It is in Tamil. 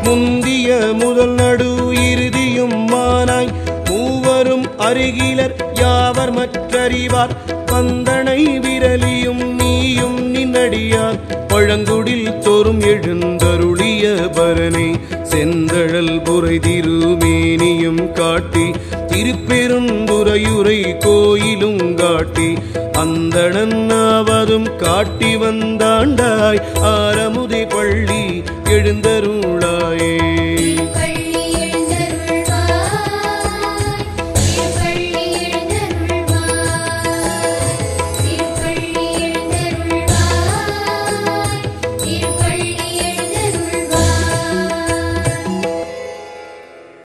முந்திய முதல் நடு இறுதியும் மானாய் மூவரும் அருகிலர் யாவர் மற்றறிவார் பந்தனை விரலியும் நீயும் நின்னடியார் பழங்குடில் தோறும் எழுந்தருளிய பரணே செந்தழல் புரை திருமேனியும் காட்டி திருப்பெருந்துறையுரை கோயிலும் காட்டி அந்தணன்னாவதும் காட்டி வந்தாண்டாய் ஆரமுதை பள்ளி எழுந்தருளாயே